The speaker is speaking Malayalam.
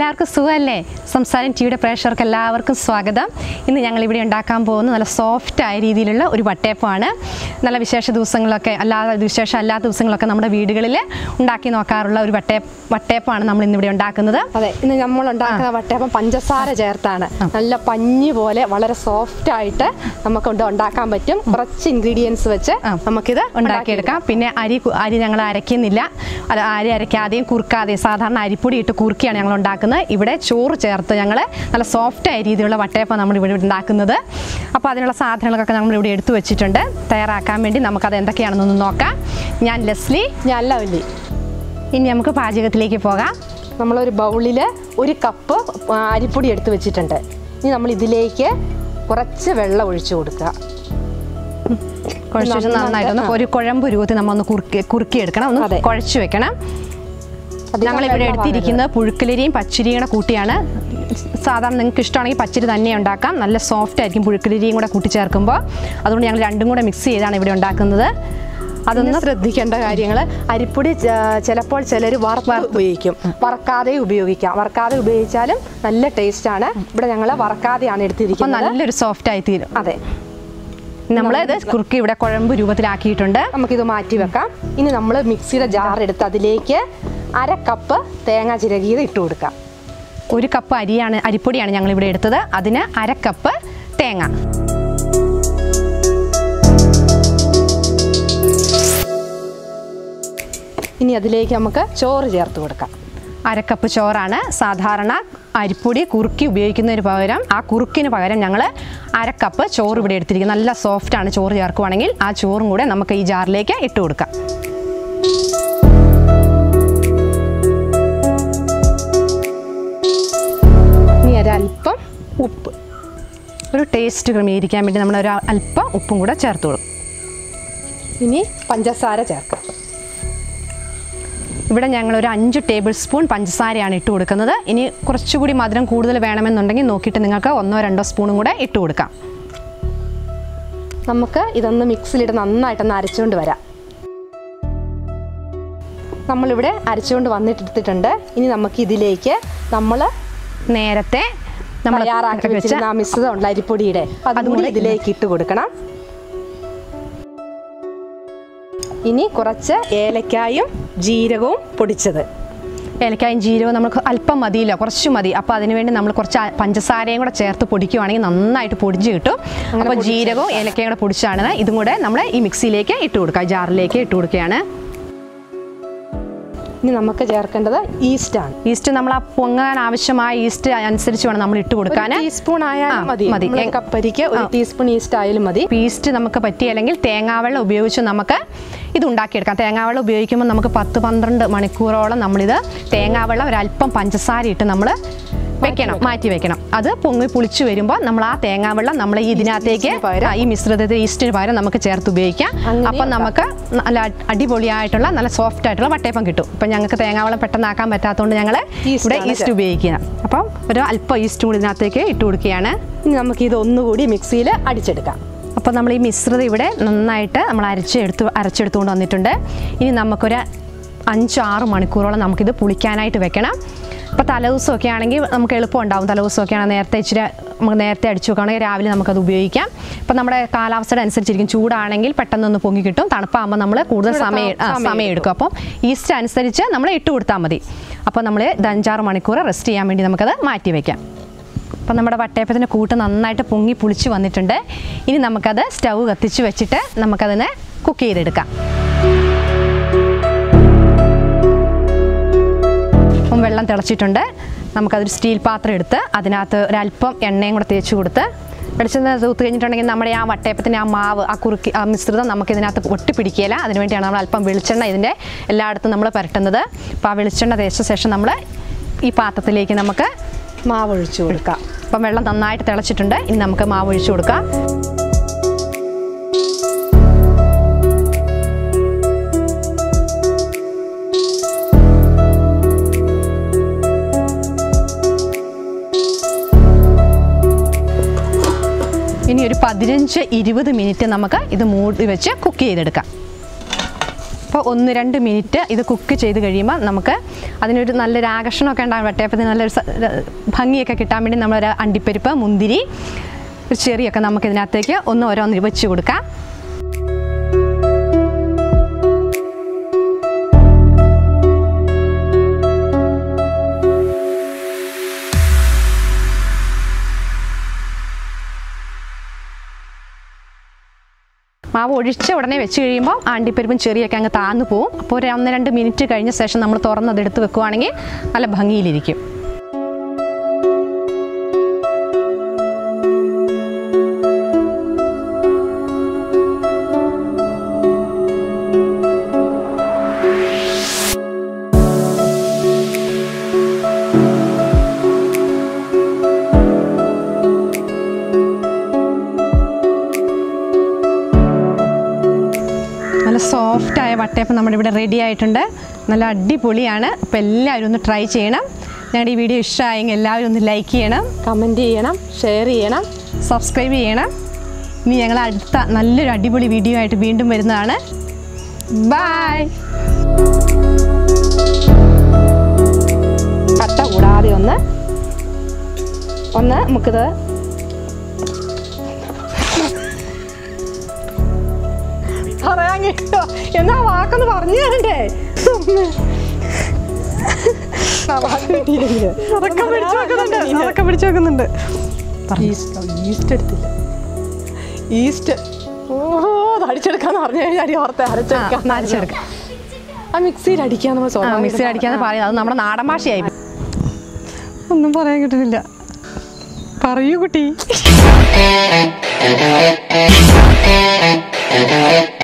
എല്ലാവർക്കും സുഖമല്ലേ സംസാരം ടിവിയുടെ പ്രേക്ഷകർക്ക് എല്ലാവർക്കും സ്വാഗതം ഇന്ന് ഞങ്ങൾ ഇവിടെ ഉണ്ടാക്കാൻ പോകുന്ന നല്ല സോഫ്റ്റ് ആയ രീതിയിലുള്ള ഒരു വട്ടയപ്പമാണ് നല്ല വിശേഷ ദിവസങ്ങളൊക്കെ അല്ലാതെ വിശേഷം അല്ലാത്ത ദിവസങ്ങളൊക്കെ നമ്മുടെ വീടുകളിൽ ഉണ്ടാക്കി നോക്കാറുള്ള ഒരു വട്ടയ വട്ടയപ്പമാണ് നമ്മൾ ഇന്നിവിടെ ഉണ്ടാക്കുന്നത് അതെ ഇന്ന് നമ്മൾ ഉണ്ടാക്കുന്ന വട്ടയപ്പം പഞ്ചസാര ചേർത്താണ് നല്ല പഞ്ഞി പോലെ വളരെ സോഫ്റ്റ് ആയിട്ട് നമുക്ക് ഇത് ഉണ്ടാക്കാൻ പറ്റും കുറച്ച് ഇൻഗ്രീഡിയൻസ് വെച്ച് ആ. നമുക്കിത് ഉണ്ടാക്കിയെടുക്കാം പിന്നെ അരി കു- അരി ഞങ്ങൾ അരയ്ക്കുന്നില്ല അത് അരി അരയ്ക്കാതെയും കുറുക്കാതെയും സാധാരണ അരിപ്പൊടി ഇട്ട് കുറുക്കിയാണ് ഞങ്ങൾ ഉണ്ടാക്കുന്നത് ഇവിടെ ചോറ് ചേർത്ത് ഞങ്ങൾ നല്ല സോഫ്റ്റ് ആയ രീതിയിലുള്ള വട്ടയപ്പം നമ്മൾ ഇവിടെ ഉണ്ടാക്കുന്നത് അപ്പോൾ അതിനുള്ള സാധനങ്ങളൊക്കെ നമ്മൾ ഇവിടെ എടുത്തു വെച്ചിട്ടുണ്ട് തയ്യാറാക്കാൻ വേണ്ടി നമുക്കത് എന്തൊക്കെയാണെന്നൊന്ന് നോക്കാം ഞാൻ ലെസ്ലി ഞാൻ ലവലി ഇനി നമുക്ക് പാചകത്തിലേക്ക് പോകാം നമ്മളൊരു ബൗളിൽ ഒരു കപ്പ് അരിപ്പൊടി എടുത്ത് വെച്ചിട്ടുണ്ട് ഇനി നമ്മൾ ഇതിലേക്ക് കുറച്ച് വെള്ളം ഒഴിച്ചു കൊടുക്കുക കുഴച്ച് വെച്ച് നന്നായിട്ട് നന്നായിട്ടൊന്ന് ആ. ഒരു കുഴമ്പ് രൂപത്തിൽ നമ്മൾ ഒന്ന് കുറുക്കി കുറുക്കിയെടുക്കണം ഒന്ന് അതെ. കുഴച്ച് വെക്കണം അധികം ഞങ്ങൾ ഇവിടെ വെള്ളം എടുത്തിരിക്കുന്നത് പുഴുക്കലരിയും പച്ചരിയും കൂടെ കൂട്ടിയാണ് സാധാരണ നിങ്ങൾക്ക് ഇഷ്ടമാണെങ്കിൽ പച്ചരി തന്നെ ഉണ്ടാക്കാം നല്ല സോഫ്റ്റ് ആയിരിക്കും പുഴുക്കലരിയും കൂടെ കൂട്ടി ചേർക്കുമ്പോൾ അതുകൊണ്ട് ഞങ്ങൾ രണ്ടും കൂടെ മിക്സ് ചെയ്താണ് ഇവിടെ ഉണ്ടാക്കുന്നത് അതൊന്ന് ശ്രദ്ധിക്കേണ്ട കാര്യങ്ങൾ അരിപ്പൊടി ച- ചിലപ്പോൾ ചിലർ വറുത്ത് ഉപയോഗിക്കും വറക്കാതെ ഉപയോഗിക്കാം വറക്കാതെ ഉപയോഗിച്ചാലും നല്ല ടേസ്റ്റ് ആണ് ഇവിടെ ഞങ്ങൾ വറക്കാതെയാണ് അപ്പോൾ എടുത്തിരിക്കുന്നത് നല്ലൊരു സോഫ്റ്റ് ആയി തീരും അതെ നമ്മൾ ഇത് കുറുക്കി ഇവിടെ കുഴമ്പ് രൂപത്തിലാക്കിയിട്ടുണ്ട് നമുക്കിത് മാറ്റി വെക്കാം ഇനി നമ്മൾ മിക്സിയുടെ ജാർ എടുത്ത് അതിലേക്ക് അര കപ്പ് തേങ്ങ ചിരകിയത് ഇട്ട് കൊടുക്കാം ഒരു കപ്പ് അരിയാണ് അരിപ്പൊടിയാണ് ഞങ്ങൾ ഇവിടെ എടുത്തത് അതിന് അര കപ്പ് തേങ്ങ ഇനി അതിലേക്ക് നമുക്ക് ചോറ് ചേർത്ത് കൊടുക്കാം അരക്കപ്പ് ചോറാണ് സാധാരണ അരിപ്പൊടി കുറുക്കി ഉപയോഗിക്കുന്നതിന് പകരം ആ കുറുക്കിന് പകരം ഞങ്ങൾ അരക്കപ്പ് ചോറ് ഇവിടെ എടുത്തിരിക്കും നല്ല സോഫ്റ്റാണ് ചോറ് ചേർക്കുവാണെങ്കിൽ ആ ചോറും കൂടെ നമുക്ക് ഈ ജാറിലേക്ക് ഇട്ട് കൊടുക്കാം ഇനി ഒരല്പം ഉപ്പ് ഒരു ടേസ്റ്റ് ക്രമീകരിക്കാൻ വേണ്ടി നമ്മൾ ഒരു അല്പം ഉപ്പും കൂടെ ചേർത്ത് കൊടുക്കും ഇനി പഞ്ചസാര ചേർക്കാം ഇവിടെ ഞങ്ങൾ ഒരു അഞ്ച് ടേബിൾ സ്പൂൺ പഞ്ചസാരയാണ് ഇട്ട് കൊടുക്കുന്നത് ഇനി കുറച്ചുകൂടി മധുരം കൂടുതൽ വേണമെന്നുണ്ടെങ്കിൽ നോക്കിയിട്ട് നിങ്ങൾക്ക് ഒന്നോ രണ്ടോ സ്പൂണും കൂടെ ഇട്ട് കൊടുക്കാം നമുക്ക് ഇതൊന്ന് മിക്സിലിട്ട് നന്നായിട്ടൊന്ന് അരച്ചുകൊണ്ട് വരാം നമ്മളിവിടെ അരച്ചുകൊണ്ട് വന്നിട്ടെടുത്തിട്ടുണ്ട് ഇനി നമുക്ക് ഇതിലേക്ക് നമ്മൾ നേരത്തെ നമ്മൾ തയ്യാറാക്കി വെച്ച വെച്ചിരുന്ന ആ മിശ്രിതം ഉണ്ട് അരിപ്പൊടിയുടെ അതും കൂടി കൂടി ഇതിലേക്ക് ഇട്ട് കൊടുക്കണം ഇനി കുറച്ച് ഏലക്കായും ജീരകവും പൊടിച്ചത് ഏലക്കായും ജീരകവും നമുക്ക് അല്പം മതിയില്ല കുറച്ച് മതി അപ്പോൾ അതിനുവേണ്ടി നമ്മൾ കുറച്ച് അ- പഞ്ചസാരയും കൂടെ ചേർത്ത് പൊടിക്കുവാണെങ്കിൽ നന്നായിട്ട് പൊടിച്ച് കിട്ടും അപ്പോൾ ജീരകവും ഏലക്കയും കൂടെ പൊടിച്ചാണ് ഇതും കൂടെ നമ്മൾ ഈ മിക്സിയിലേക്ക് ഇട്ട് കൊടുക്കുക ജാറിലേക്ക് ഇട്ട് കൊടുക്കുകയാണ് ഇനി നമുക്ക് ചേർക്കേണ്ടത് ഈസ്റ്റ് ആണ് ഈസ്റ്റ് നമ്മൾ ആ പൊങ്ങാൻ ആവശ്യമായ ഈസ്റ്റ് അനുസരിച്ച് വേണം നമ്മൾ ഇട്ട് കൊടുക്കാൻ ടീസ്പൂൺ ആയാലും ആ, മതി മതി. നമ്മളെ കപ്പരിക്ക് ഒരു ടീസ്പൂൺ ഈസ്റ്റ് ആയാലും മതി ഈസ്റ്റ് നമുക്ക് പറ്റിയല്ലെങ്കിൽ തേങ്ങാവെള്ളം ഉപയോഗിച്ച് നമുക്ക് ഇത് ഉണ്ടാക്കിയെടുക്കാം തേങ്ങാവെള്ളം ഉപയോഗിക്കുമ്പോൾ നമുക്ക് പത്ത് പന്ത്രണ്ട് മണിക്കൂറോളം നമ്മളിത് തേങ്ങാവെള്ളം ഒരല്പം പഞ്ചസാര ഇട്ട് നമ്മൾ വെക്കണം മാറ്റി വെക്കണം അത് പൊങ്ങി പുളിച്ച് വരുമ്പോൾ നമ്മൾ ആ തേങ്ങാവെള്ളം നമ്മൾ ഈ ഇതിനകത്തേക്ക് ഈസ്റ്റിന് പകരം. ആ, ഈ മിശ്രിതത്തിൽ ഈസ്റ്റിന് പകരം നമുക്ക് ചേർത്ത് ഉപയോഗിക്കാം അങ്ങനെ അപ്പം നമുക്ക് നല്ല അടി- അടിപൊളിയായിട്ടുള്ള നല്ല സോഫ്റ്റ് ആയിട്ടുള്ള വട്ടയപ്പം കിട്ടും ഇപ്പം ഞങ്ങൾക്ക് തേങ്ങാവെള്ളം പെട്ടെന്നാക്കാൻ പറ്റാത്തതുകൊണ്ട് ഞങ്ങൾ ഈസ്റ്റ് ഇവിടെ ആണ് ഈസ്റ്റ് ഉപയോഗിക്കുക അപ്പം ഒരു അല്പം ഈസ്റ്റ് കൂടി ഇതിനകത്തേക്ക് ഇട്ട് കൊടുക്കുകയാണ് ഇനി നമുക്ക് ഇത് ഒന്നുകൂടി മിക്സിയിൽ അടിച്ചെടുക്കാം അപ്പോൾ നമ്മൾ ഈ മിശ്രിതം ഇവിടെ നന്നായിട്ട് നമ്മൾ അരച്ചെടുത്ത് അരച്ചെടുത്തുകൊണ്ട് വന്നിട്ടുണ്ട് ഇനി നമുക്കൊരു അഞ്ച് ആറ് മണിക്കൂറോളം നമുക്കിത് പുളിക്കാനായിട്ട് വെക്കണം ഇപ്പോൾ തലേദിവസമൊക്കെ ആണെങ്കിൽ നമുക്ക് എളുപ്പം ഉണ്ടാവും തലേദിവസമൊക്കെ ആണെങ്കിൽ നേരത്തെ ഇച്ചിരി നമുക്ക് നേരത്തെ അടിച്ചു വെക്കുകയാണെങ്കിൽ രാവിലെ നമുക്കത് ഉപയോഗിക്കാം ഇപ്പം നമ്മുടെ കാലാവസ്ഥയുടെ അനുസരിച്ചിരിക്കും ചൂടാണെങ്കിൽ പെട്ടെന്നൊന്ന് പൊങ്ങി കിട്ടും തണുപ്പാകുമ്പോൾ നമ്മൾ കൂടുതൽ ചൂടത്ത് സമയം ആ, സമയം സമയം എടുക്കും അപ്പം ഈസ്റ്റ് അനുസരിച്ച് നമ്മൾ ഇട്ട് കൊടുത്താൽ മതി അപ്പോൾ നമ്മൾ ഇത് അഞ്ചാറ് മണിക്കൂർ റെസ്റ്റ് ചെയ്യാൻ വേണ്ടി നമുക്കത് മാറ്റി വയ്ക്കാം അപ്പം നമ്മുടെ വട്ടയപ്പത്തിൻ്റെ കൂട്ട് നന്നായിട്ട് പൊങ്ങി പുളിച്ച് വന്നിട്ടുണ്ട് ഇനി നമുക്കത് സ്റ്റൗ കത്തിച്ച് വെച്ചിട്ട് നമുക്കതിനെ കുക്ക് ചെയ്തെടുക്കാം അപ്പം വെള്ളം തിളച്ചിട്ടുണ്ട് നമുക്കതൊരു സ്റ്റീൽ പാത്രം എടുത്ത് അതിനകത്ത് ഒരല്പം എണ്ണയും കൂടെ തേച്ച് കൊടുത്ത് വെളിച്ചെണ്ണ തൂത്ത് കഴിഞ്ഞിട്ടുണ്ടെങ്കിൽ നമ്മുടെ ആ വട്ടയപ്പത്തിൻ്റെ ആ മാവ് ആ കുറുക്കി ആ മിശ്രിതം നമുക്ക് ഇതിനകത്ത് ഒട്ടിപ്പിടിക്കുകയില്ല അതിനുവേണ്ടിയാണ് നമ്മൾ അല്പം വെളിച്ചെണ്ണ ഇതിൻ്റെ എല്ലായിടത്തും നമ്മൾ പുരട്ടുന്നത് അപ്പോൾ ആ വെളിച്ചെണ്ണ തേച്ച ശേഷം നമ്മൾ ഈ പാത്രത്തിലേക്ക് നമുക്ക് മാവ് ഒഴിച്ചു കൊടുക്കാം അപ്പം വെള്ളം നന്നായിട്ട് തിളച്ചിട്ടുണ്ട് ഇനി നമുക്ക് മാവ് ഒഴിച്ചു കൊടുക്കാം ഇനി ഒരു പതിനഞ്ച് ഇരുപത് മിനിറ്റ് നമുക്ക് ഇത് മൂടി വെച്ച് കുക്ക് ചെയ്തെടുക്കാം അപ്പോൾ ഒന്ന് രണ്ട് മിനിറ്റ് ഇത് കുക്ക് ചെയ്ത് കഴിയുമ്പോൾ നമുക്ക് അതിനൊരു നല്ലൊരു ആകർഷണമൊക്കെ ഉണ്ടാകും വട്ടയപ്പത്തിന് നല്ലൊരു സ- ര- ഭംഗിയൊക്കെ കിട്ടാൻ വേണ്ടി നമ്മളൊരു അണ്ടിപ്പരിപ്പ് മുന്തിരി ഒരു ചെറിയൊക്കെ നമുക്ക് ഇതിനകത്തേക്ക് ഒന്ന് ഓരോന്ന് വെച്ച് കൊടുക്കാം മാവ് ഒഴിച്ച ഉടനെ വെച്ച് കഴിയുമ്പോൾ ആ അണ്ടിപ്പരിപ്പും ചെറിയൊക്കെ അങ്ങ് താന്നു പോവും അപ്പോൾ ഒരു ഒന്ന് രണ്ട് മിനിറ്റ് കഴിഞ്ഞ ശേഷം നമ്മൾ തുറന്നത് എടുത്ത് വെക്കുവാണെങ്കിൽ നല്ല ഭംഗിയിലിരിക്കും നല്ല സോഫ്റ്റായ വട്ടയപ്പം നമ്മുടെ ഇവിടെ റെഡി ആയിട്ടുണ്ട് നല്ല അടിപൊളിയാണ് അപ്പോൾ എല്ലാവരും ഒന്ന് ട്രൈ ചെയ്യണം ഞങ്ങളുടെ ഈ വീഡിയോ ഇഷ്ടമായെങ്കിൽ എല്ലാവരും ഒന്ന് ലൈക്ക് ചെയ്യണം കമൻറ്റ് ചെയ്യണം ഷെയർ ചെയ്യണം സബ്സ്ക്രൈബ് ചെയ്യണം ഇനി ഞങ്ങൾ അടുത്ത നല്ലൊരു അടിപൊളി വീഡിയോ ആയിട്ട് വീണ്ടും വരുന്നതാണ് ബൈ കട്ട കൂടാതെ ഒന്ന് ഒന്ന് നമുക്കിത് പറയാൻ കിട്ടോ എന്നാ വാക്കൊന്ന് പറഞ്ഞു തരണ്ടേ ആ വാക്ക് കിട്ടിയില്ലെങ്കില്. അതൊക്കെ പിടിച്ചു വെക്കുന്നുണ്ട് അതൊക്കെ പിടിച്ചു വെക്കുന്നുണ്ട് ഈസ്റ്റ് ഈസ്റ്റ് എടുത്തില്ല ഈസ്റ്റ് ഓഹോ അത് അടിച്ചെടുക്കാന്ന് പറഞ്ഞു കഴിഞ്ഞാൽ അരി ഓർത്തെ അരച്ചെടുക്കാം അരച്ചെടുക്കാം ആ മിക്സിയിൽ അടിക്കാൻ നമ്മൾ ആ സ്വാഭാവികം മിക്സി അടിക്കാന്ന് പറയുന്നത് അത് നമ്മുടെ നാടൻ ഭാഷയായി ഒന്നും പറയാൻ കിട്ടുന്നില്ല പറയൂ കുട്ടി